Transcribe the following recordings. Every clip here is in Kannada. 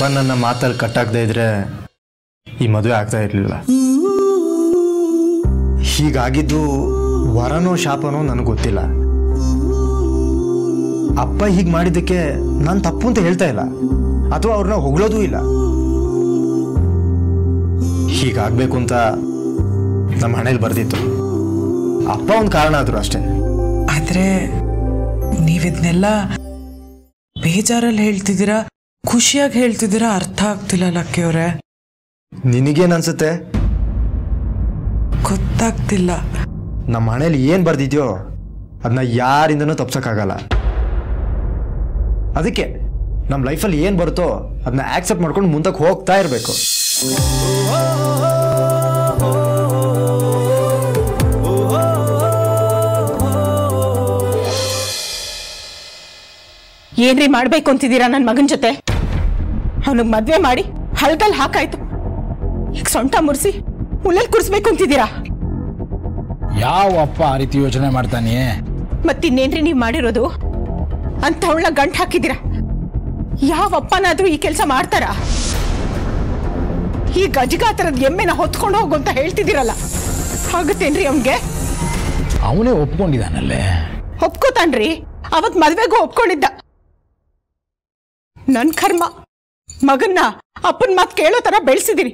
ಅಪ್ಪ ನನ್ನ ಮಾತಲ್ಲಿ ಕಟ್ಟಾಗದೇ ಇದ್ರೆ ಈ ಮದುವೆ ಆಗ್ತಾ ಇರಲಿಲ್ಲ ಹೀಗಾಗಿದ್ದು ವರನೋ ಶಾಪನೋ ನನಗೆ ಗೊತ್ತಿಲ್ಲ ಅಪ್ಪ ಹೀಗೆ ಮಾಡಿದ್ದಕ್ಕೆ ನಾನು ತಪ್ಪು ಅಂತ ಹೇಳ್ತಾ ಇಲ್ಲ ಅಥವಾ ಅವ್ರನ್ನ ಹೊಗಳೋದೂ ಇಲ್ಲ ಹೀಗಾಗಬೇಕು ಅಂತ ನಮ್ಮ ಹಣೆಯಲ್ಲಿ ಬರ್ದಿತ್ತು ಅಪ್ಪ ಒಂದು ಕಾರಣ ಆದ್ರು ಅಷ್ಟೇ ಆದ್ರೆ ನೀವಿದ್ನೆಲ್ಲ ಬೇಜಾರಲ್ಲಿ ಹೇಳ್ತಿದ್ದೀರಾ ಖುಷಿಯಾಗಿ ಹೇಳ್ತಿದ್ದೀರಾ ಅರ್ಥ ಆಗ್ತಿಲ್ಲ ಲಕ್ಕಿಯವ್ರೆ ನಿನಗೇನು ಅನ್ಸುತ್ತೆ ಗೊತ್ತಾಗ್ತಿಲ್ಲ ನಮ್ಮ ಹಣೆಯಲ್ಲಿ ಏನು ಬರ್ದಿದ್ಯೋ ಅದನ್ನ ಯಾರಿಂದನೂ ತಪ್ಸೋಕ್ಕಾಗಲ್ಲ ಅದಕ್ಕೆ ನಮ್ಮ ಲೈಫಲ್ಲಿ ಏನು ಬರುತ್ತೋ ಅದನ್ನ ಆಕ್ಸೆಪ್ಟ್ ಮಾಡ್ಕೊಂಡು ಮುಂದಕ್ಕೆ ಹೋಗ್ತಾ ಇರಬೇಕು ಏನ್ರಿ ಮಾಡ್ಬೇಕು ಅಂತಿದ್ದೀರಾ ನನ್ನ ಮಗನ ಜೊತೆ ಅವನಿಗೆ ಮದ್ವೆ ಮಾಡಿ ಹಳ್ಗಲ್ ಹಾಕಾಯ್ತು ಈಗ ಸೊಂಟ ಮುರಿಸಿ ಹುಲ್ಲಲ್ಲಿ ಕುಡಿಸ್ಬೇಕು ಅಂತಿದ್ದೀರಾ ಯಾವ ಅಪ್ಪ ಆ ರೀತಿ ಯೋಚನೆ ಮಾಡ್ತಾನೆ ಮತ್ತಿನ್ನೇನ್ರಿ ನೀವು ಮಾಡಿರೋದು ಅಂತ ಅವಳ ಗಂಟು ಹಾಕಿದ್ದೀರಾ ಯಾವ ಅಪ್ಪನಾದ್ರೂ ಈ ಕೆಲಸ ಮಾಡ್ತಾರಾ ಈ ಗಜಗಾತರದ ಎಮ್ಮೆನ ಹೊತ್ಕೊಂಡು ಹೋಗು ಅಂತ ಹೇಳ್ತಿದ್ದೀರಲ್ಲ ಆಗುತ್ತೇನ್ರಿ ಅವನ್ಗೆ ಅವನೇ ಒಪ್ಕೊಂಡಿದ್ದಾನಲ್ಲೇ ಒಪ್ಕೋತಾನ್ರಿ ಅವತ್ ಮದ್ವೆಗೂ ಒಪ್ಕೊಂಡಿದ್ದ ನನ್ ಕರ್ಮ ಮಗನ್ನ ಅಪ್ಪನ ಮಾತು ಕೇಳೋ ತರ ಬೆಳೆಸಿದಿರಿ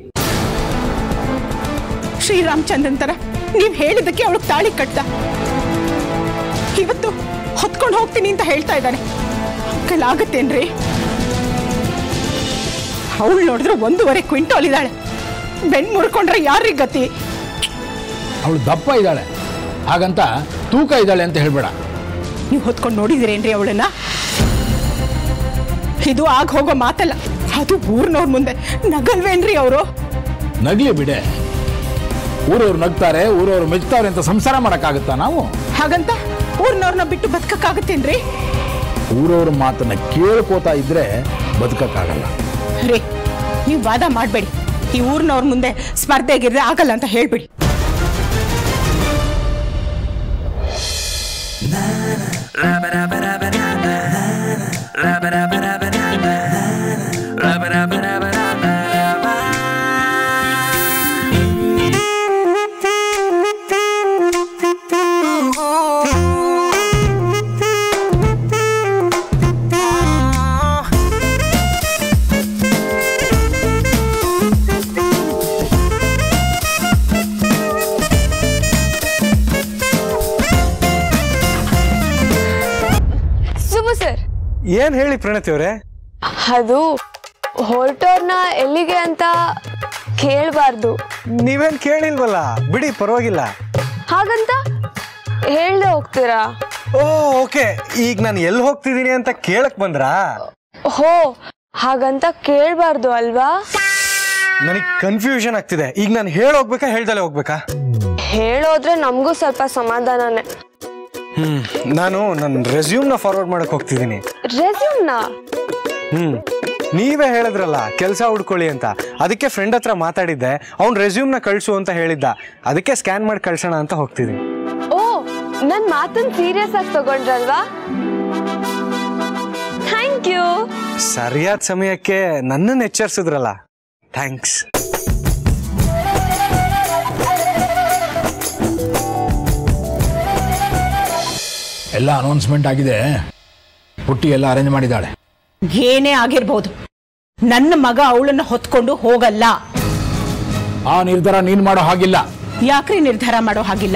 ಶ್ರೀರಾಮಚಂದ್ರನ್ ತರ ನೀವ್ ಹೇಳಿದಕ್ಕೆ ಅವಳು ತಾಳಿ ಕಟ್ಟ ಇವತ್ತು ಹೊತ್ಕೊಂಡು ಹೋಗ್ತೀನಿ ಅಂತ ಹೇಳ್ತಾ ಇದ್ದಾನೆ ಕೈಲಾಗತ್ತೇನ್ರಿ ಅವಳು ನೋಡಿದ್ರೆ ಒಂದೂವರೆ ಕ್ವಿಂಟಾಲ್ ಇದ್ದಾಳೆ ಬೆಣ್ ಮುರ್ಕೊಂಡ್ರೆ ಯಾರಿಗೆ ಗತಿ ಅವಳು ದಪ್ಪ ಇದ್ದಾಳೆ ಹಾಗಂತ ತೂಕ ಇದ್ದಾಳೆ ಅಂತ ಹೇಳ್ಬೇಡ ನೀವು ಹೊತ್ಕೊಂಡು ನೋಡಿದಿರೇನ್ರಿ ಅವಳನ್ನ ಇದು ಆಗ ಹೋಗೋ ಮಾತಲ್ಲ ಅದು ಊರ್ನವ್ರ ಮುಂದೆ ನಗಲ್ವೇನ್ರಿ ಅವರು ನಗ್ಲಿ ಬಿಡೆ ಊರವ್ರು ನಗ್ತಾರೆ ಊರವ್ರು ಮೆಚ್ತಾರೆ ಅಂತ ಸಂಸಾರ ಮಾಡೋಕ್ಕಾಗುತ್ತಾ ನಾವು ಹಾಗಂತ ಊರ್ನವ್ರನ್ನ ಬಿಟ್ಟು ಬದುಕಕ್ಕಾಗತ್ತೇನ್ರಿ ಊರವ್ರ ಮಾತನ್ನ ಕೇಳ್ಕೋತಾ ಇದ್ರೆ ಬದುಕಕ್ಕಾಗಲ್ಲ ರೀ ನೀವು ವಾದ ಮಾಡಬೇಡಿ ಈ ಊರ್ನವ್ರ ಮುಂದೆ ಸ್ಪರ್ಧೆಗಿದ್ರೆ ಆಗಲ್ಲ ಅಂತ ಹೇಳ್ಬಿಡಿ ಸುಬು ಸರ್ ಏನ್ ಹೇಳಿ ಪ್ರಣತಿ ಅವರೇ ಅದು ಹೊರಟೋರ್ನ ಎಲ್ಲಿಗೆ ಅಂತ ಕೇಳಬಾರ್ದು ನೀವೇನ್ ಕೇಳಿಲ್ವಲ್ಲ ಬಿಡಿ ಪರವಾಗಿಲ್ಲ ಹಾಗಂತ ಹೇಳ್ದೆ ಹೋಗ್ತೀರಾ ಓ ಓಕೆ ಈಗ ನಾನು ಎಲ್ಲಿ ಹೋಗ್ತಿದ್ದೀನಿ ಅಂತ ಕೇಳಕ್ ಬಂದ್ರಾ ಹೋ ಹಾಗಂತ ಕೇಳಬಾರ್ದು ಅಲ್ವಾ ನನಗೆ ಕನ್ಫ್ಯೂಷನ್ ಆಗ್ತಿದೆ ಈಗ ನಾನು ಹೇಳಿ ಹೋಗ್ಬೇಕಾ ಹೇಳ್ದಲೆ ಹೋಗ್ಬೇಕಾ ಹೇಳೋದ್ರೆ ನಮಗೂ ಸ್ವಲ್ಪ ಸಮಾಧಾನನೇ ಹ್ಮ್ ನಾನು ನನ್ನ ರೆಸ್ಯೂಮ್ನ ಫಾರ್ವರ್ಡ್ ಮಾಡಕ್ ಹೋಗ್ತಿದ್ದೀನಿ ರೆಸ್ಯೂಮ್ನ ಹ್ಮ್ ನೀವೇ ಹೇಳಿದ್ರಲ್ಲ ಕೆಲಸ ಹುಡ್ಕೊಳ್ಳಿ ಅಂತ ಅದಕ್ಕೆ ಫ್ರೆಂಡ್ ಹತ್ರ ಮಾತಾಡಿದ್ದೆ ಅವ್ನ್ ರೆಸ್ಯೂಮ್ನ ಕಳ್ಸು ಅಂತ ಹೇಳಿದ್ದ ಅದಕ್ಕೆ ಸ್ಕ್ಯಾನ್ ಮಾಡಿ ಕಳ್ಸೋಣ ಅಂತ ಹೋಗ್ತಿದ್ದೀನಿ ಓ ನನ್ ಮಾತನ್ ಸೀರಿಯಸ್ ಆಗಿ ತಗೊಂಡ್ರಲ್ವಾ ಥ್ಯಾಂಕ್ ಯು ಸರಿಯಾದ ಸಮಯಕ್ಕೆ ನನ್ನನ್ನು ಎಚ್ಚರಿಸಿದ್ರಲ್ಲ ಥ್ಯಾಂಕ್ಸ್ ಎಲ್ಲ ಅನೌನ್ಸ್ಮೆಂಟ್ ಆಗಿದೆ ಪುಟ್ಟಿ ಎಲ್ಲ ಅರೇಂಜ್ ಮಾಡಿದ್ದಾಳೆ ಏನೇ ಆಗಿರ್ಬೋದು ನನ್ನ ಮಗ ಅವಳನ್ನ ಹೊತ್ಕೊಂಡು ಹೋಗಲ್ಲ ಆ ನಿರ್ಧಾರ ನೀನ್ ಮಾಡೋ ಹಾಗಿಲ್ಲ ಯಾಕ್ರಿ ನಿರ್ಧಾರ ಮಾಡೋ ಹಾಗಿಲ್ಲ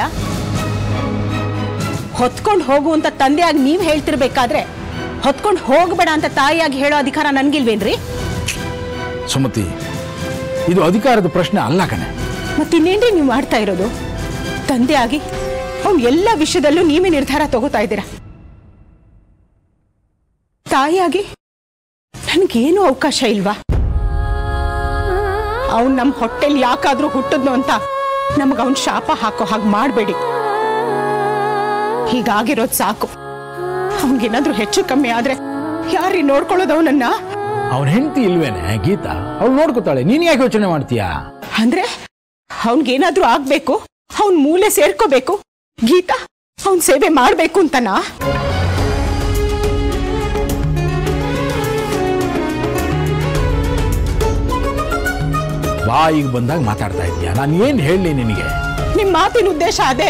ಹೊತ್ಕೊಂಡು ಹೋಗು ಅಂತ ತಂದೆಯಾಗಿ ನೀವ್ ಹೇಳ್ತಿರ್ಬೇಕಾದ್ರೆ ಹೊತ್ಕೊಂಡು ಹೋಗ್ಬೇಡ ಅಂತ ತಾಯಿಯಾಗಿ ಹೇಳೋ ಅಧಿಕಾರ ನನ್ಗಿಲ್ವೇನ್ರಿ ಸುಮತಿ ಇದು ಅಧಿಕಾರದ ಪ್ರಶ್ನೆ ಅಲ್ಲ ಕಣೆ ಮತ್ತಿನ್ನೇನ್ರಿ ನೀವು ಮಾಡ್ತಾ ಇರೋದು ತಂದೆಯಾಗಿ ಅವ್ನು ಎಲ್ಲ ವಿಷಯದಲ್ಲೂ ನೀವೇ ನಿರ್ಧಾರ ತಗೋತಾ ಇದ್ದೀರಾ ತಾಯಿಯಾಗಿ ನನ್ಗೇನು ಅವಕಾಶ ಇಲ್ವಾ ಅವನ್ ನಮ್ಮ ಹೊಟ್ಟೆಲ್ ಯಾಕಾದ್ರೂ ಹುಟ್ಟಿದ್ನು ಅಂತ ನಮಗ ಅವನ್ ಶಾಪ ಹಾಕೋ ಹಾಗೆ ಮಾಡಬೇಡಿ ಹೀಗಾಗಿರೋದು ಸಾಕು ಅವನಿಗೇನಾದ್ರೂ ಹೆಚ್ಚು ಕಮ್ಮಿ ಆದ್ರೆ ಯಾರೀ ನೋಡ್ಕೊಳ್ಳೋದು ಅವನನ್ನ ಅವನ ಹೆಂಡತಿ ಇಲ್ವೇನೆ ಗೀತಾ ಅವಳು ನೋಡ್ಕೋತಾಳೆ ನೀನ್ ಯಾಕೆ ಯೋಚನೆ ಮಾಡ್ತೀಯಾ ಅಂದ್ರೆ ಅವನ್ಗೇನಾದ್ರೂ ಆಗ್ಬೇಕು ಅವನ್ ಮೂಲೆ ಸೇರ್ಕೋಬೇಕು ಗೀತಾ ಅವನ್ ಸೇವೆ ಮಾಡ್ಬೇಕು ಅಂತನಾ ಬಾಯಿಗೆ ಬಂದಾಗ ಮಾತಾಡ್ತಾ ಇದೀಯ ನಾನು ಏನು ಹೇಳಲಿ ನಿನಗೆ ನಿಮ್ ಮಾತಿನ ಉದ್ದೇಶ ಅದೇ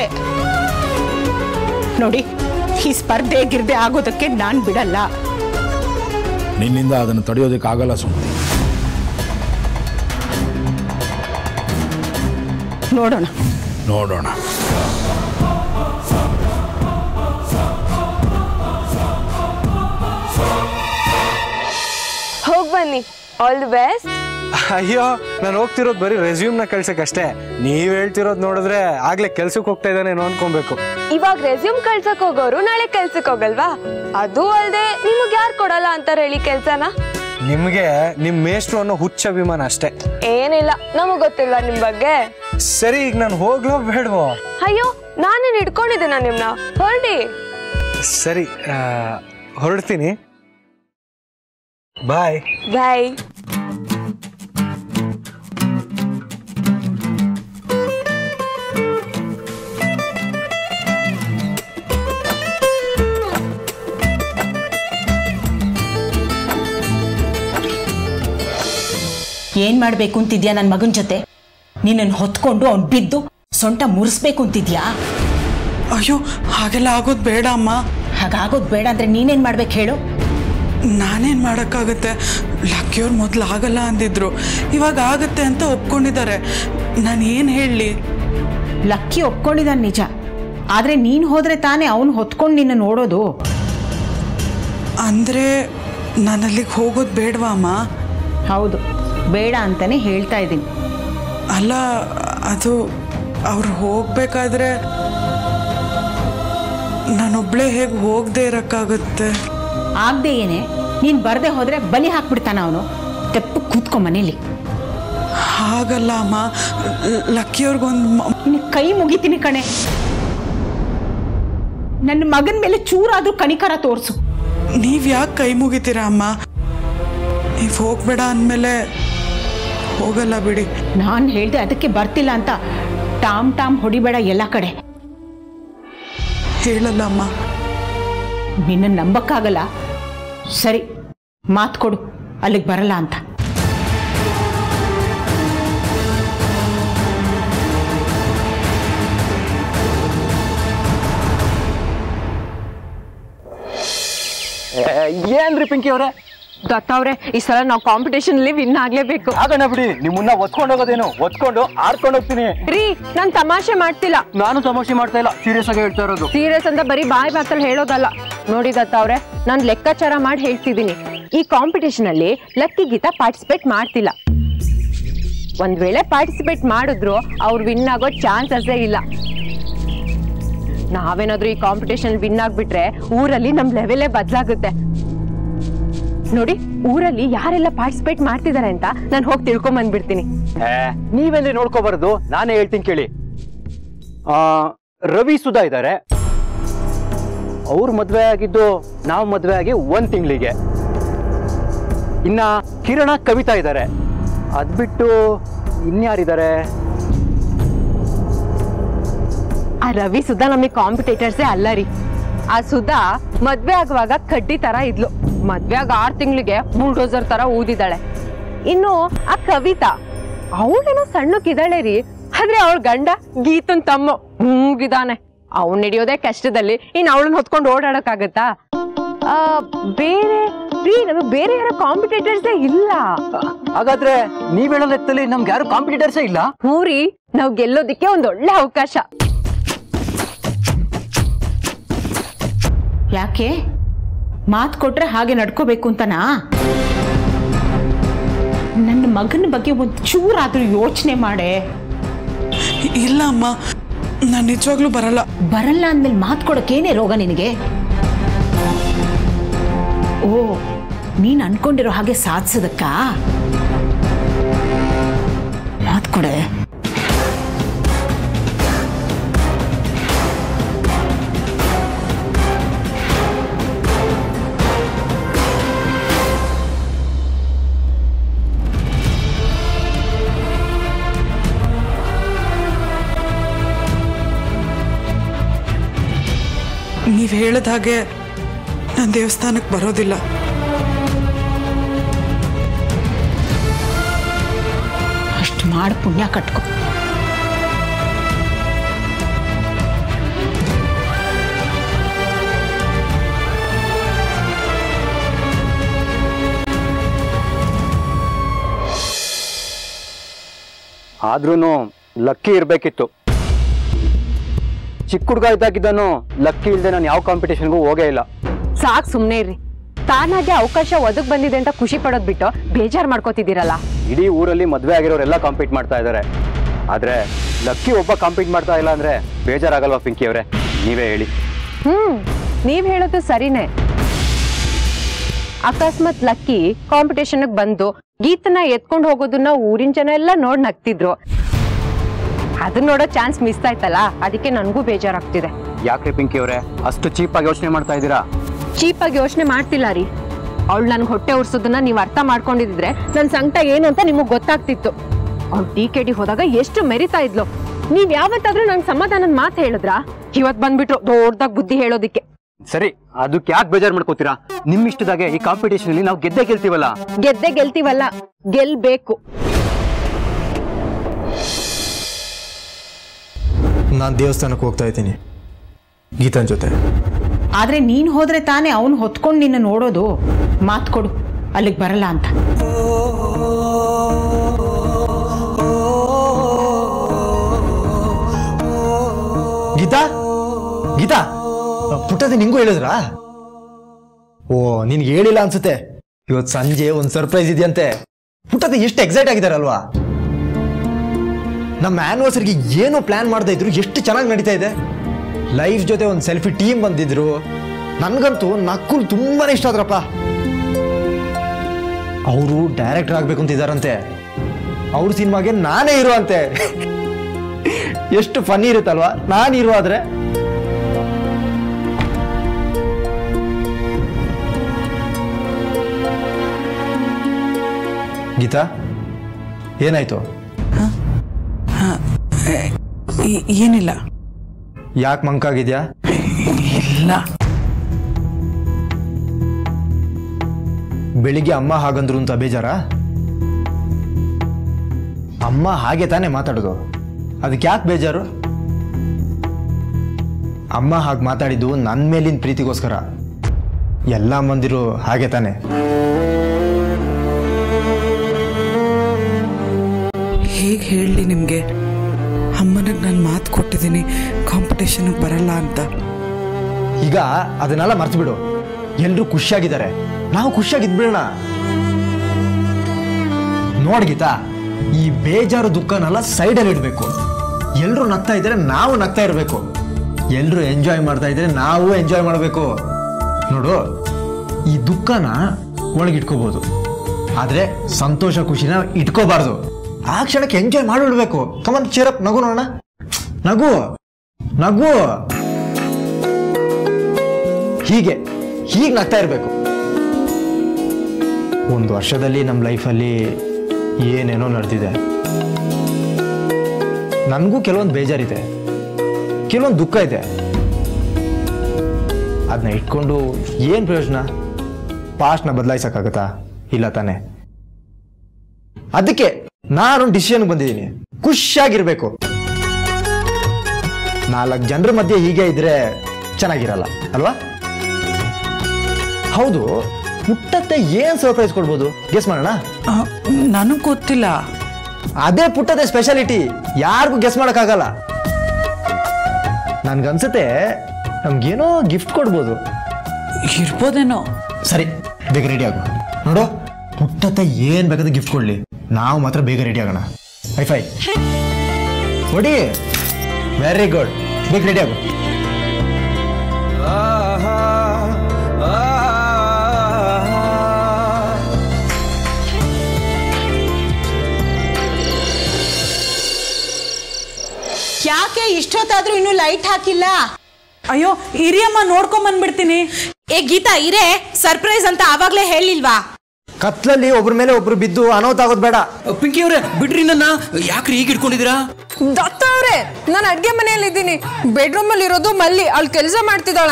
ನೋಡಿ ಈ ಸ್ಪರ್ಧೆ ಗಿರ್ದೆ ಆಗೋದಕ್ಕೆ ನಾನ್ ಬಿಡಲ್ಲ ನಿನ್ನಿಂದ ಅದನ್ನು ತಡೆಯೋದಕ್ಕಾಗಲ್ಲ ಸುಮ್ಮನೆ ನೋಡೋಣ ನೋಡೋಣ ಹೋಗ್ ಬನ್ನಿ ಆಲ್ ದಿ ಬೆಸ್ಟ್ ಅಯ್ಯೋ ನಾನು ಹೋಗ್ತಿರೋದು ಬರೀ ರೆಸ್ಯೂಮ್ನ ಕಳ್ಸಕ್ಕಷ್ಟೇ ನೀವ್ ಹೇಳ್ತಿರೋದು ನೋಡಿದ್ರೆ ಆಗ್ಲೇ ಕೆಲ್ಸಕ್ಕೆ ಹೋಗ್ತಾ ಇದ್ದಾನೇನೋ ಅನ್ಕೊಬೇಕು ಇವಾಗ ರೆಸ್ಯೂಮ್ ಕಳ್ಸಕ್ ಹೋಗೋರು ನಾಳೆ ಕೆಲ್ಸಕ್ ಹೋಗಲ್ವಾ ಅದು ಅಲ್ದೆ ನಿಮಗ್ ಯಾರು ಕೊಡಲ್ಲ ಅಂತಾರ ಹೇಳಿ ಕೆಲ್ಸನ ನಿಮ್ಗೆ ನಿಮ್ ಮೇಷ್ಟ್ರು ಅನ್ನೋ ಹುಚ್ಚ ಅಭಿಮಾನ ಅಷ್ಟೇ ಏನಿಲ್ಲ ನಮಗ್ ಗೊತ್ತಿಲ್ವಾ ನಿಮ್ ಬಗ್ಗೆ ಸರಿ ಈಗ ನಾನು ಹೋಗ್ಲೋ ಬೇಡವೋ ಅಯ್ಯೋ ನಾನೇನ್ ಇಟ್ಕೊಂಡಿದ್ದೀನ ನಿಮ್ನ ಹೊರಡಿ ಸರಿ ಆ, ಹೊರಡ್ತೀನಿ ಬಾಯ್ ಬಾಯ್ ಏನ್ ಮಾಡ್ಬೇಕು ಅಂತಿದ್ಯಾ ನನ್ನ ಮಗನ ಜೊತೆ ನಿನ್ನನ್ನು ಹೊತ್ಕೊಂಡು ಅವ್ನು ಬಿದ್ದು ಸೊಂಟ ಮುರಿಸ್ಬೇಕು ಅಂತಿದ್ಯಾ ಅಯ್ಯೋ ಹಾಗೆಲ್ಲ ಆಗೋದು ಬೇಡ ಅಮ್ಮ ಹಾಗಾಗೋದು ಬೇಡ ಅಂದ್ರೆ ನೀನೇನ್ ಮಾಡ್ಬೇಕು ಹೇಳು ನಾನೇನು ಮಾಡೋಕ್ಕಾಗತ್ತೆ ಲಕ್ಕಿಯವ್ರು ಮೊದಲು ಆಗಲ್ಲ ಅಂದಿದ್ರು ಇವಾಗ ಆಗತ್ತೆ ಅಂತ ಒಪ್ಕೊಂಡಿದ್ದಾರೆ ನಾನು ಏನು ಹೇಳಲಿ ಲಕ್ಕಿ ಒಪ್ಕೊಂಡಿದ್ದಾನೆ ನಿಜ ಆದ್ರೆ ನೀನ್ ಹೋದ್ರೆ ತಾನೇ ಅವನು ಹೊತ್ಕೊಂಡು ನಿನ್ನ ನೋಡೋದು ಅಂದರೆ ನಾನು ಅಲ್ಲಿಗೆ ಹೋಗೋದು ಬೇಡವಾ ಅಮ್ಮ ಹೌದು ಬೇಡ ಅಂತಾನೆ ಹೇಳ್ತಾ ಇದ್ದೀನಿ ಅಲ್ಲ ಅದು ಅವ್ರು ಹೋಗ್ಬೇಕಾದ್ರೆ ನಾನೊಬ್ಳೇ ಹೇಗೆ ಹೋಗದೆ ಇರೋಕ್ಕಾಗುತ್ತೆ ಆಗ್ದೆ ಏನೇ ನೀನ್ ಬರ್ದೆ ಹೋದ್ರೆ ಬಲಿ ಹಾಕ್ಬಿಡ್ತಾನ ಅವನು ತೆಪ್ಪು ಕೂತ್ಕೊ ಮನೇಲಿ ಹಾಗಲ್ಲ ಅಮ್ಮ ಲಕ್ಕಿಯವ್ರಿಗೊಂದು ನಿನ್ ಕೈ ಮುಗಿತೀನಿ ಕಣೆ ನನ್ನ ಮಗನ ಮೇಲೆ ಚೂರಾದ್ರೂ ಕನಿಕರ ತೋರ್ಸು ನೀವು ಯಾಕೆ ಕೈ ಮುಗಿತೀರಾ ಅಮ್ಮ ನೀವು ಹೋಗ್ಬೇಡ ಅಂದಮೇಲೆ ಹೋಗಲ್ಲ ಬಿಡಿ ನಾನು ಹೇಳ್ದೆ ಅದಕ್ಕೆ ಬರ್ತಿಲ್ಲ ಅಂತ ಟಾಮ್ ಟಾಮ್ ಹೊಡಿಬೇಡ ಎಲ್ಲ ಕಡೆ ಹೇಳಲ್ಲ ಅಮ್ಮ ನಿನ್ನ ನಂಬಕ್ಕಾಗಲ್ಲ ಸರಿ ಮಾತು ಕೊಡು ಅಲ್ಲಿಗೆ ಬರಲ್ಲ ಅಂತ ಏನ್ರಿ ಪಿಂಕಿ ಅವ್ರೆ ದತ್ತ ಅವ್ರೆ ಈ ಸಲ ನಾವು ಕಾಂಪಿಟೇಷನ್ ಅಲ್ಲಿ ವಿನ್ ಆಗ್ಲೇಬೇಕು ಆಗೋಣ ಬಿಡಿ ನಿಮ್ಮನ್ನ ಒತ್ಕೊಂಡು ಹೋಗೋದೇನು ಒತ್ಕೊಂಡು ಆಡ್ಕೊಂಡು ಹೋಗ್ತೀನಿ ರೀ ನಾನ್ ತಮಾಷೆ ಮಾಡ್ತಿಲ್ಲ ನಾನು ತಮಾಷೆ ಮಾಡ್ತಾ ಇಲ್ಲ ಸೀರಿಯಸ್ ಆಗಿ ಹೇಳ್ತಾ ಇರೋದು ಸೀರಿಯಸ್ ಅಂತ ಬರೀ ಬಾಯ್ ಮಾತಲ್ಲಿ ಹೇಳೋದಲ್ಲ ನೋಡಿ ದತ್ತ ಅವ್ರೆ ನಾನ್ ಲೆಕ್ಕಾಚಾರ ಮಾಡಿ ಹೇಳ್ತಿದ್ದೀನಿ ಈ ಕಾಂಪಿಟೇಷನ್ ಅಲ್ಲಿ ಲಕ್ಕಿ ಗೀತಾ ಪಾರ್ಟಿಸಿಪೇಟ್ ಮಾಡ್ತಿಲ್ಲ ಒಂದ್ ವೇಳೆ ಪಾರ್ಟಿಸಿಪೇಟ್ ಮಾಡಿದ್ರು ಅವ್ರು ವಿನ್ ಆಗೋ ಚಾನ್ಸಸ್ಸೇ ಇಲ್ಲ ನಾವೇನಾದ್ರೂ ಈ ಕಾಂಪಿಟೇಷನ್ ವಿನ್ ಆಗ್ಬಿಟ್ರೆ ಊರಲ್ಲಿ ನಮ್ ಲೆವೆಲೇ ಬದಲಾಗುತ್ತೆ ನೋಡಿ ಊರಲ್ಲಿ ಯಾರೆಲ್ಲ ಪಾರ್ಟಿಸಿಪೇಟ್ ಮಾಡ್ತಿದ್ದಾರೆ ಅಂತ ನಾನು ಹೋಗಿ ತಿಳ್ಕೊಂಡ್ ಬಂದ್ಬಿಡ್ತೀನಿ ನೀವೇನ್ರಿ ನೋಡ್ಕೋಬಾರ್ದು ನಾನೇ ಹೇಳ್ತೀನಿ ಕೇಳಿ ಆ ರವಿ ಸುಧಾ ಇದ್ದಾರೆ ಅವ್ರ ಮದ್ವೆ ಆಗಿದ್ದು ನಾವು ಮದ್ವೆ ಆಗಿ ಒಂದ್ ತಿಂಗಳಿಗೆ ಇನ್ನ ಕಿರಣ ಕವಿತಾ ಇದ್ದಾರೆ ಅದ್ಬಿಟ್ಟು ಇನ್ಯಾರಿದ್ದಾರೆ ಆ ರವಿ ಸುಧಾ ನಮಗೆ ಕಾಂಪಿಟೇಟರ್ಸೇ ಅಲ್ಲ ರೀ ಆ ಸುಧಾ ಮದ್ವೆ ಆಗುವಾಗ ಕಡ್ಡಿ ತರ ಇದ್ಲು ಮದ್ವೆ ಆಗ ಆರ್ ತಿಂಗಳಿಗೆ ಬುಲ್ಡೋಸರ್ ತರ ಊದಿದಾಳೆ ಇನ್ನು ಆ ಕವಿತಾ ಅವಳೇನೋ ಸಣ್ಣಕ್ಕಿದ್ದಾಳೆ ರೀ ಆದ್ರೆ ಅವಳ ಗಂಡ ಗೀತನ್ ತಮ್ಮ ಮೂಗಿದಾನೆ ಅವ್ನ್ ನಡೆಯೋದೇ ಕಷ್ಟದಲ್ಲಿ ಇನ್ ಅವಳನ್ನ ಹೊತ್ಕೊಂಡು ಓಡಾಡಕ್ಕಾಗತ್ತಾ ಆ, ಬೇರೆ ರೀ ನಮಗೆ ಬೇರೆ ಯಾರೋ ಕಾಂಪಿಟೇಟರ್ಸೇ ಇಲ್ಲ ಹಾಗಾದ್ರೆ ನೀವ್ ಹೇಳೋ ಲೆಕ್ಕದಲ್ಲಿ ನಮ್ಗೆ ಯಾರು ಕಾಂಪಿಟೇಟರ್ಸೇ ಇಲ್ಲ ಹೂರಿ ನಾವ್ ಗೆಲ್ಲೋದಿಕ್ಕೆ ಒಂದ್ ಒಳ್ಳೆ ಅವಕಾಶ ಯಾಕೆ ಮಾತು ಕೊಟ್ರೆ ಹಾಗೆ ನಡ್ಕೋಬೇಕು ಅಂತನಾ ನನ್ನ ಮಗನ ಬಗ್ಗೆ ಒಂದು ಚೂರಾದ್ರೂ ಯೋಚನೆ ಮಾಡೆ ಇಲ್ಲ ಅಮ್ಮ ನಾನು ನಿಜವಾಗ್ಲೂ ಬರಲ್ಲ ಬರಲ್ಲ ಅಂದ್ಮೇಲೆ ಮಾತು ಕೊಡೋಕೇನೆ ರೋಗ ನಿನಗೆ ಓ ನೀನ್ ಅನ್ಕೊಂಡಿರೋ ಹಾಗೆ ಸಾಧಿಸೋದಕ್ಕ ಮಾತು ಕೊಡೆ ನೀವು ಹೇಳಿದ ಹಾಗೆ ನಾನು ದೇವಸ್ಥಾನಕ್ಕೆ ಬರೋದಿಲ್ಲ ಅಷ್ಟು ಮಾಡಿ ಪುಣ್ಯ ಕಟ್ಕೊ ಆದ್ರೂ ಲಕ್ಕಿ ಇರಬೇಕಿತ್ತು ಚಿಕ್ಕ ಹುಡುಗ ಇದ್ದಾಗಿದ್ದನು ಲಕ್ಕಿ ಇಲ್ಲದೆ ನಾನು ಯಾವ ಕಾಂಪಿಟೇಷನ್ಗೂ ಹೋಗೇ ಇಲ್ಲ ಸಾಕ್ ಸುಮ್ನೆ ಇರ್ರಿ ತಾನಾಗೆ ಅವಕಾಶ ಒದಗ್ ಬಂದಿದೆ ಅಂತ ಖುಷಿ ಪಡೋದ್ ಬಿಟ್ಟು ಬೇಜಾರ್ ಮಾಡ್ಕೋತಿದ್ದೀರಲ್ಲ ಇಡೀ ಊರಲ್ಲಿ ಮದುವೆ ಆಗಿರೋರೆಲ್ಲ ಕಾಂಪೀಟ್ ಮಾಡ್ತಾ ಇದ್ದಾರೆ ಆದ್ರೆ ಲಕ್ಕಿ ಒಬ್ಬ ಕಾಂಪೀಟ್ ಮಾಡ್ತಾ ಇಲ್ಲ ಅಂದ್ರೆ ಬೇಜಾರಾಗಲ್ವಾ ಪಿಂಕಿ ಅವರೇ ನೀವೇ ಹೇಳಿ ಹ್ಮ್ ನೀವ್ ಹೇಳೋದು ಸರಿನೇ ಅಕಸ್ಮಾತ್ ಲಕ್ಕಿ ಕಾಂಪಿಟೇಷನ್ ಬಂದು ಗೀತನ ಎತ್ಕೊಂಡು ಹೋಗೋದನ್ನ ಊರಿನ ಜನ ಎಲ್ಲ ನೋಡ್ ನಗ್ತಿದ್ರು ಅದನ್ನ ನೋಡೋ ಚಾನ್ಸ್ ಮಿಸ್ ಆಯ್ತಲ್ಲ ಅದಕ್ಕೆ ನನಗೂ ಬೇಜಾರಾಗ್ತಿದೆ ಯಾಕ್ರಿ ಪಿಂಕಿ ಅವರೇ ಅಷ್ಟು ಚೀಪಾಗಿ ಯೋಚನೆ ಮಾಡ್ತಾ ಇದ್ದೀರಾ ಚೀಪಾಗಿ ಯೋಚನೆ ಮಾಡ್ತಿಲ್ಲ ರೀ ಅವಳು ನನ್ಗೆ ಹೊಟ್ಟೆ ಉರ್ಸೋದನ್ನ ನೀವು ಅರ್ಥ ಮಾಡ್ಕೊಂಡಿದ್ರೆ ನನ್ನ ಸಂಕಟ ಏನು ಅಂತ ನಿಮಗೆ ಗೊತ್ತಾಗ್ತಿತ್ತು ಅವ್ಳು ಡಿ ಕೆ ಡಿ ಹೋದಾಗ ಎಷ್ಟು ಮೆರಿತಾ ಇದ್ಲು ನೀವ್ ಯಾವತ್ತಾದ್ರೂ ನಂಗೆ ಸಮಾಧಾನದ ಮಾತು ಹೇಳಿದ್ರಾ ಇವತ್ ಬಂದ್ಬಿಟ್ರು ದೊಡ್ಡದಾಗ ಬುದ್ಧಿ ಹೇಳೋದಿಕ್ಕೆ ಸರಿ ಅದಕ್ಕೆ ಯಾಕೆ ಬೇಜಾರು ಮಾಡ್ಕೋತೀರಾ ನಿಮ್ ಇಷ್ಟದಾಗೆ ಈ ಕಾಂಪಿಟೇಷನ್ ಅಲ್ಲಿ ನಾವು ಗೆದ್ದೇ ಗೆಲ್ತೀವಲ್ಲ ಗೆದ್ದೆ ಗೆಲ್ತೀವಲ್ಲ ಗೆಲ್ಬೇಕು ನಾನು ದೇವಸ್ಥಾನಕ್ಕೆ ಹೋಗ್ತಾ ಇದ್ದೀನಿ ಗೀತನ್ ಜೊತೆ ಆದ್ರೆ ನೀನ್ ಹೋದ್ರೆ ತಾನೇ ಅವನು ಹೊತ್ಕೊಂಡು ನಿನ್ನ ನೋಡೋದು ಮಾತು ಕೊಡು ಅಲ್ಲಿಗೆ ಬರಲ್ಲ ಅಂತ ಗೀತಾ ಗೀತಾ ಪುಟ್ಟದ ನಿಂಗೂ ಹೇಳಿದ್ರಾ ಓ ನಿನ್ಗೆ ಹೇಳಿಲ್ಲ ಅನ್ಸುತ್ತೆ ಇವತ್ತು ಸಂಜೆ ಒಂದು ಸರ್ಪ್ರೈಸ್ ಇದೆಯಂತೆ ಪುಟ್ಟದ ಎಷ್ಟು ಎಕ್ಸೈಟ್ ಆಗಿದಾರಲ್ವಾ ನಮ್ಮ ಆನಿವರ್ಸರಿಗೆ ಏನು ಪ್ಲಾನ್ ಮಾಡ್ತಾ ಇದ್ರು ಎಷ್ಟು ಚೆನ್ನಾಗಿ ನಡೀತಾ ಇದೆ ಲೈಫ್ ಜೊತೆ ಒಂದು ಸೆಲ್ಫಿ ಟೀಮ್ ಬಂದಿದ್ರು ನನ್ಗಂತೂ ನಕ್ಕುಲ್ ತುಂಬಾನೇ ಇಷ್ಟ ಆದ್ರಪ್ಪ ಅವರು ಡೈರೆಕ್ಟರ್ ಆಗ್ಬೇಕು ಅಂತ ಇದಾರಂತೆ ಅವ್ರ ಸಿನಿಮಾಗೆ ನಾನೇ ಇರೋ ಅಂತೆ ಎಷ್ಟು ಫನ್ನಿ ಇರುತ್ತಲ್ವಾ ನಾನು ಇರೋ ಆದ್ರೆ ಗೀತಾ ಏನಾಯ್ತು ಈ- ಏನಿಲ್ಲ ಯಾಕೆ ಮಂಕಾಗಿದ್ಯಾ ಇಲ್ಲ ಬೆಳಿಗ್ಗೆ ಅಮ್ಮ ಹಾಗಂದ್ರು ಅಂತ ಬೇಜಾರ ಅಮ್ಮ ಹಾಗೆ ತಾನೇ ಮಾತಾಡೋದು ಅದಕ್ಕೆ ಯಾಕೆ ಬೇಜಾರು ಅಮ್ಮ ಹಾಗೆ ಮಾತಾಡಿದ್ದು ನನ್ನ ಮೇಲಿನ ಪ್ರೀತಿಗೋಸ್ಕರ ಎಲ್ಲ ಮಂದಿರು ಹಾಗೆ ತಾನೆ ಹೇಗೆ ಹೇಳಲಿ ನಿಮಗೆ ಅಮ್ಮನಿಗೆ ನಾನು ಮಾತು ಕೊಟ್ಟಿದ್ದೀನಿ ಕಾಂಪಿಟೇಷನ್ಗೆ ಬರಲ್ಲ ಅಂತ ಈಗ ಅದನ್ನೆಲ್ಲ ಮರ್ತು ಬಿಡು ಎಲ್ರೂ ಖುಷಿಯಾಗಿದ್ದಾರೆ ನಾವು ಖುಷಿಯಾಗಿದ್ಬಿಡೋಣ ನೋಡ್ ಗೀತಾ ಈ ಬೇಜಾರು ದುಃಖನೆಲ್ಲ ಸೈಡಲ್ಲಿ ಇಡಬೇಕು ಎಲ್ಲರೂ ನಗ್ತಾ ಇದ್ರೆ ನಾವು ನಗ್ತಾ ಇರಬೇಕು ಎಲ್ಲರೂ ಎಂಜಾಯ್ ಮಾಡ್ತಾ ಇದ್ರೆ ನಾವು ಎಂಜಾಯ್ ಮಾಡಬೇಕು ನೋಡು ಈ ದುಃಖನ ಒಳಗಿಟ್ಕೋಬಹುದು ಆದ್ರೆ ಸಂತೋಷ ಖುಷಿನ ಇಟ್ಕೋಬಾರ್ದು ಆ ಕ್ಷಣಕ್ಕೆ ಎಂಜಾಯ್ ಮಾಡಿಬಿಡ್ಬೇಕು ಕಮನ್ ಚೇರಪ್ ನಗು ನೋಡೋಣ ನಗು ನಗು ಹೀಗೆ ಹೀಗೆ ನಗ್ತಾ ಇರಬೇಕು ಒಂದು ವರ್ಷದಲ್ಲಿ ನಮ್ಮ ಲೈಫಲ್ಲಿ ಏನೇನೋ ನಡೆದಿದೆ ನನಗೂ ಕೆಲವೊಂದು ಬೇಜಾರಿದೆ ಕೆಲವೊಂದು ದುಃಖ ಇದೆ ಅದನ್ನ ಇಟ್ಕೊಂಡು ಏನು ಪ್ರಯೋಜನ ಪಾಸ್ಟ್ನ ಬದಲಾಯಿಸಕ್ಕಾಗತ್ತಾ ಇಲ್ಲ ತಾನೆ ಅದಕ್ಕೆ ನಾನು ಡಿಸಿಷನ್ ಬಂದಿದ್ದೀನಿ ಖುಷಿಯಾಗಿರ್ಬೇಕು ನಾಲ್ಕು ಜನರ ಮಧ್ಯೆ ಹೀಗೆ ಇದ್ರೆ ಚೆನ್ನಾಗಿರಲ್ಲ ಅಲ್ವಾ ಹೌದು ಪುಟ್ಟತ್ತೆ ಏನ್ ಸರ್ಪ್ರೈಸ್ ಕೊಡ್ಬೋದು ಗೆಸ್ ಮಾಡೋಣ ನನಗೆ ಗೊತ್ತಿಲ್ಲ ಅದೇ ಪುಟ್ಟದೆ ಸ್ಪೆಷಾಲಿಟಿ ಯಾರಿಗೂ ಗೆಸ್ ಮಾಡೋಕ್ಕಾಗಲ್ಲ ನನ್ಗನ್ಸುತ್ತೆ ನಮ್ಗೇನೋ ಗಿಫ್ಟ್ ಕೊಡ್ಬೋದು ಇರ್ಬೋದೇನೋ ಸರಿ ಬೇಗ ರೆಡಿ ಆಗು ನೋಡು ಪುಟ್ಟತ್ತೆ ಏನ್ ಬೇಕಾದ್ರೆ ಗಿಫ್ಟ್ ಕೊಡ್ಲಿ ನಾವು ಮಾತ್ರ ಬೇಗ ರೆಡಿ ಆಗೋಣ ಹೈ ಫೈ ಕೊಡಿ ವೆರಿ ಗುಡ್ ಬೇಗ ರೆಡಿ ಆಗು ಯಾಕೆ ಇಷ್ಟೊತ್ತಾದ್ರೂ ಇನ್ನೂ ಲೈಟ್ ಹಾಕಿಲ್ಲ ಅಯ್ಯೋ ಹಿರಿಯಮ್ಮ ನೋಡ್ಕೊಂಡ್ ಬಂದ್ಬಿಡ್ತೀನಿ ಏ ಗೀತಾ ಇರೇ ಸರ್ಪ್ರೈಸ್ ಅಂತ ಆವಾಗ್ಲೇ ಹೇಳಿಲ್ವಾ ಕತ್ಲಲ್ಲಿ ಒಬ್ರ ಮೇಲೆ ಒಬ್ರು ಬಿದ್ದು ಅನಾಹುತ ಆಗೋದು ಬೇಡ ಪಿಂಕಿ ಅವ್ರೆ ಬಿಡ್ರಿ ನನ್ನ ಯಾಕ್ರಿ ಈಗ ಇಟ್ಕೊಂಡಿದ್ದೀರಾ ದತ್ತ ಅವ್ರೆ ನಾನು ಅಡ್ಗೆ ಮನೆಯಲ್ಲಿ ಇದ್ದೀನಿ ಬೆಡ್ರೂಮ್ ಅಲ್ಲಿ ಇರೋದು ಮಲ್ಲಿ ಅಲ್ಲಿ ಕೆಲಸ ಮಾಡ್ತಿದ್ದಾಳ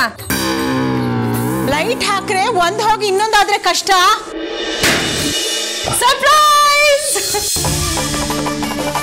ಲೈಟ್ ಹಾಕ್ರೆ ಒಂದ್ ಹೋಗಿ ಇನ್ನೊಂದಾದ್ರೆ ಕಷ್ಟ ಸರ್ಪ್ರೈಸ್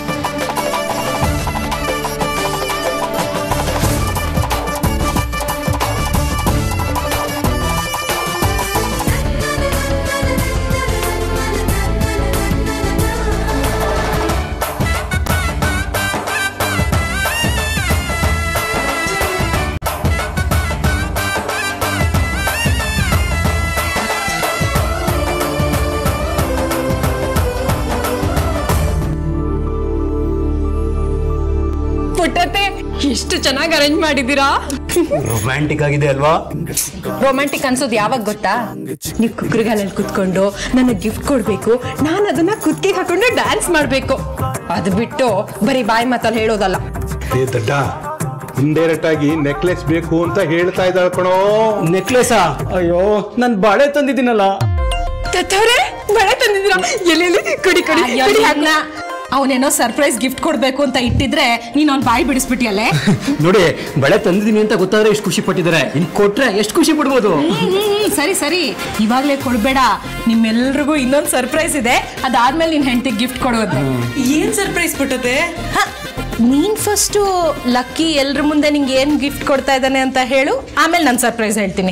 ಎಷ್ಟು ಚೆನ್ನಾಗಿ ಅರೇಂಜ್ ಮಾಡಿದ್ದೀರಾ ರೊಮ್ಯಾಂಟಿಕ್ ಆಗಿದೆ ಅಲ್ವಾ ರೊಮ್ಯಾಂಟಿಕ್ ಅನ್ಸೋದು ಯಾವಾಗ ಗೊತ್ತಾ ನೀವು ಕುಕ್ರಗಾಲಲ್ಲಿ ಕುತ್ಕೊಂಡು ನನಗೆ ಗಿಫ್ಟ್ ಕೊಡ್ಬೇಕು ನಾನು ಅದನ್ನ ಕುತ್ತಿಗೆ ಹಾಕೊಂಡು ಡ್ಯಾನ್ಸ್ ಮಾಡ್ಬೇಕು ಅದು ಬಿಟ್ಟು ಬರೀ ಬಾಯಿ ಮಾತಲ್ಲಿ ಹೇಳೋದಲ್ಲ ಏ ದಡ್ಡ ಇಂಡೈರೆಕ್ಟ್ ಆಗಿ ನೆಕ್ಲೆಸ್ ಬೇಕು ಅಂತ ಹೇಳ್ತಾ ಇದ್ದಾಳೆ ಕಣೋ ನೆಕ್ಲೆಸಾ ಅಯ್ಯೋ ನಾನು ಬಾಳೆ ತಂದಿದ್ದೀನಲ್ಲ ತತ್ತವ್ರೆ ಬಳೆ ತಂದಿದ್ದೀರಾ ಎಲ್ಲೆಲ್ಲಿ ಕುಡಿ ಕುಡಿ ಕುಡಿ ಅಣ್ಣ ಅವನೇನೋ ಸರ್ಪ್ರೈಸ್ ಗಿಫ್ಟ್ ಕೊಡ್ಬೇಕು ಅಂತ ಇಟ್ಟಿದ್ರೆ ನೀನ್ ಅವ್ನ್ ಬಾಯಿ ಬಿಡಿಸ್ಬಿಟ್ಟಿಯಲ್ಲೇ ನೋಡಿ ಬಳೆ ತಂದಿದ್ದೀನಿ ಅಂತ ಗೊತ್ತಾದ್ರೆ ಎಷ್ಟು ಖುಷಿ ಪಟ್ಟಿದ್ದಾರೆ ಇನ್ ಕೊಟ್ರೆ ಎಷ್ಟು ಖುಷಿ ಪಡ್ಬೋದು ಸರಿ ಸರಿ ಇವಾಗ್ಲೇ ಕೊಡ್ಬೇಡ ನಿಮ್ಮೆಲ್ರಿಗೂ ಇನ್ನೊಂದು ಸರ್ಪ್ರೈಸ್ ಇದೆ ಅದಾದ್ಮೇಲೆ ನಿನ್ ಹೆಂಡತಿಗೆ ಗಿಫ್ಟ್ ಕೊಡೋದು ಏನ್ ಸರ್ಪ್ರೈಸ್ ಪುಟ್ಟತೆ ಹ, ನೀನ್ ಫಸ್ಟು ಲಕ್ಕಿ ಎಲ್ರ ಮುಂದೆ ನಿಂಗೆ ಏನ್ ಗಿಫ್ಟ್ ಕೊಡ್ತಾ ಇದ್ದಾನೆ ಅಂತ ಹೇಳು ಆಮೇಲೆ ನಾನು ಸರ್ಪ್ರೈಸ್ ಹೇಳ್ತೀನಿ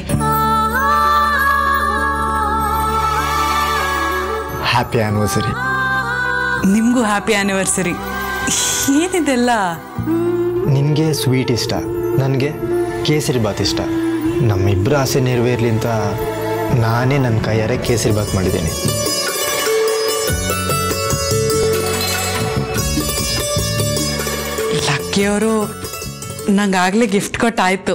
ಹ್ಯಾಪಿ ಆನಿವರ್ಸರಿ ನಿಮ್ಗೂ ಹ್ಯಾಪಿ ಆನಿವರ್ಸರಿ ಏನಿದೆಲ್ಲ ನಿನಗೆ ಸ್ವೀಟ್ ಇಷ್ಟ ನನಗೆ ಕೇಸರಿ ಬಾತ್ ಇಷ್ಟ ನಮ್ಮಿಬ್ಬರ ಆಸೆ ನೆರವೇರಲಿ ಅಂತ ನಾನೇ ನನ್ನ ಕೈಯಾರೆ ಕೇಸರಿ ಬಾತ್ ಮಾಡಿದ್ದೀನಿ ಲಕ್ಕಿಯವರು ನಂಗಾಗ್ಲೇ ಗಿಫ್ಟ್ ಕೊಟ್ಟಾಯ್ತು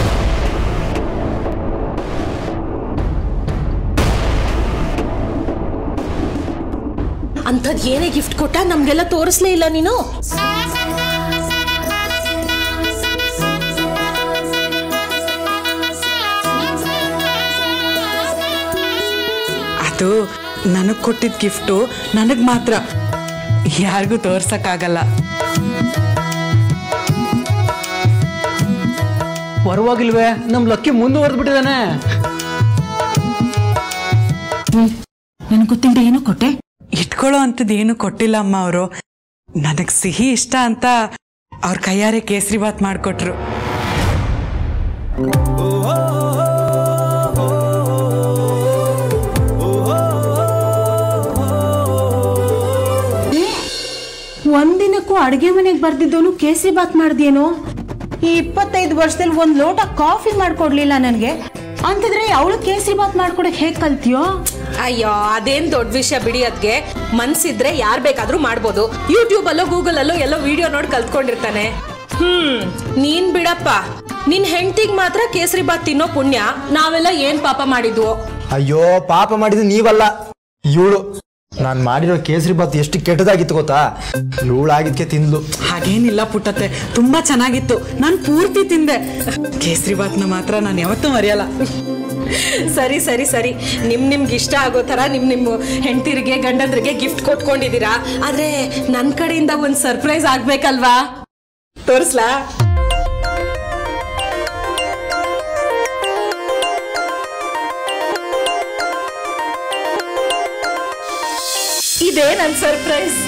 ಅಂಥದ್ದು ಏನೇ ಗಿಫ್ಟ್ ಕೊಟ್ಟ ನಮ್ಗೆಲ್ಲ ತೋರಿಸ್ಲೇ ಇಲ್ಲ ನೀನು ಅದು ನನಗೆ ಕೊಟ್ಟಿದ್ದ ಗಿಫ್ಟು ನನಗೆ ಮಾತ್ರ ಯಾರಿಗೂ ತೋರ್ಸಕ್ಕಾಗಲ್ಲ ಪರವಾಗಿಲ್ವೇ ನಮ್ ಲಕ್ಕಿ ಮುಂದುವರೆದು ಬಿಟ್ಟಿದ್ದಾನೆ ನನ್ಗೆ ಗೊತ್ತಿಲ್ಲದೆ ಏನೋ ಕೊಟ್ಟೆ ಇಟ್ಕೊಳ್ಳೋ ಅಂಥದ್ದು ಏನು ಕೊಟ್ಟಿಲ್ಲ ಅಮ್ಮ ಅವರು ನನಗೆ ಸಿಹಿ ಇಷ್ಟ ಅಂತ ಅವ್ರ ಕೈಯಾರೆ ಕೇಸರಿ ಬಾತ್ ಮಾಡಿಕೊಟ್ರು ಒಂದಿನಕ್ಕೂ ಅಡುಗೆ ಮನೆಗೆ ಬರ್ದಿದ್ದವನು ಕೇಸರಿ ಬಾತ್ ಮಾಡ್ದೇನೋ ಈ ಇಪ್ಪತ್ತೈದು ವರ್ಷದಲ್ಲಿ ಒಂದು ಲೋಟ ಕಾಫಿ ಮಾಡ್ಕೊಡ್ಲಿಲ್ಲ ನನಗೆ ಅಂತಿದ್ರೆ ಅವಳು ಕೇಸರಿ ಬಾತ್ ಮಾಡ್ಕೊಡಕ್ ಹೇಗ್ ಕಲ್ತಿಯೋ ಅಯ್ಯೋ ಅದೇನ್ ದೊಡ್ಡ ವಿಷಯ ಬಿಡಿ ಅದ್ಗೆ ಮನ್ಸಿದ್ರೆ ಯಾರ್ ಬೇಕಾದ್ರೂ ಮಾಡ್ಬೋದು ಯೂಟ್ಯೂಬ್ ಅಲ್ಲೋ ಗೂಗಲ್ ಅಲ್ಲೋ ಎಲ್ಲೋ ವಿಡಿಯೋ ನೋಡಿ ಕಲ್ತ್ಕೊಂಡಿರ್ತಾನೆ ಹ್ಮ್ ನೀನ್ ಬಿಡಪ್ಪ ನಿನ್ ಹೆಂಡತಿಗ್ ಮಾತ್ರ ಕೇಸರಿ ಬಾತ್ ತಿನ್ನೋ ಪುಣ್ಯ ನಾವೆಲ್ಲ ಏನ್ ಪಾಪ ಮಾಡಿದ್ವು ಅಯ್ಯೋ ಪಾಪ ಮಾಡಿದ್ದು ನೀವಲ್ಲ ಇವಳು ನಾನು ಮಾಡಿರೋ ಕೇಸರಿ ಬಾತ್ ಎಷ್ಟು ಕೆಟ್ಟದಾಗಿತ್ತು ಗೊತ್ತಾ ಇವಳಾಗಿದ್ಕೆ ತಿಂದ್ಲು ಹಾಗೇನಿಲ್ಲ ಪುಟ್ಟತ್ತೆ ತುಂಬಾ ಚೆನ್ನಾಗಿತ್ತು ನಾನು ಪೂರ್ತಿ ತಿಂದೆ ಕೇಸರಿ ಬಾತ್ನ ಮಾತ್ರ ನಾನು ಯಾವತ್ತೂ ಮರೆಯಲ್ಲ ಸರಿ ಸರಿ ಸರಿ ನಿಮ್ ನಿಮ್ಗೆ ಇಷ್ಟ ಆಗೋ ತರ ನಿಮ್ ನಿಮ್ಮ ಹೆಂಡತಿರಿಗೆ ಗಂಡಂದ್ರಿಗೆ ಗಿಫ್ಟ್ ಕೊಟ್ಕೊಂಡಿದೀರಾ ಆದ್ರೆ ನನ್ ಕಡೆಯಿಂದ ಒಂದ್ ಸರ್ಪ್ರೈಸ್ ಆಗ್ಬೇಕಲ್ವಾ ತೋರಿಸ್ಲಾ ಇದೇ ನನ್ ಸರ್ಪ್ರೈಸ್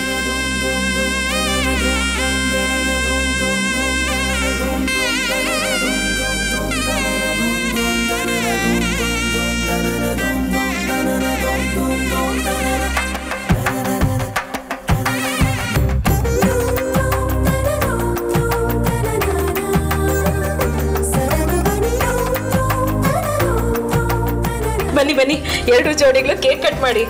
ಬನ್ನಿ ಬನ್ನಿ ಎರಡು ಜೋಡಿಗಳು ಕೇಕ್ ಕಟ್ ಮಾಡಿ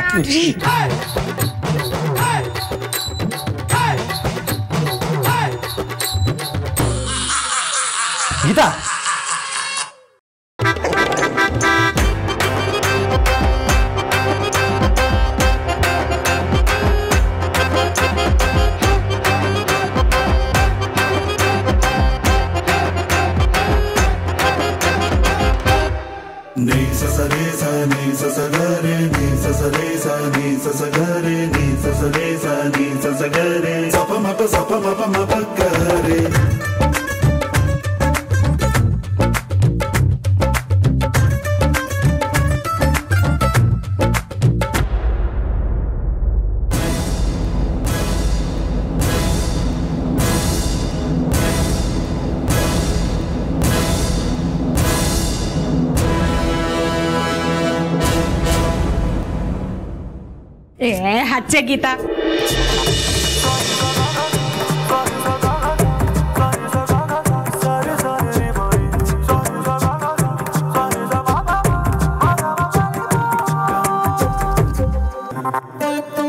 Geetha Ni sa sa re sa ni sa sa ga re ni sa sa re sa ni sa sa ga re ni sa sa re sa ni sa sa ga re sa pa ma pa sa pa ma pa ma pa ga re ಏ ಹಚ್ಚೆ ಗೀತಾ Thank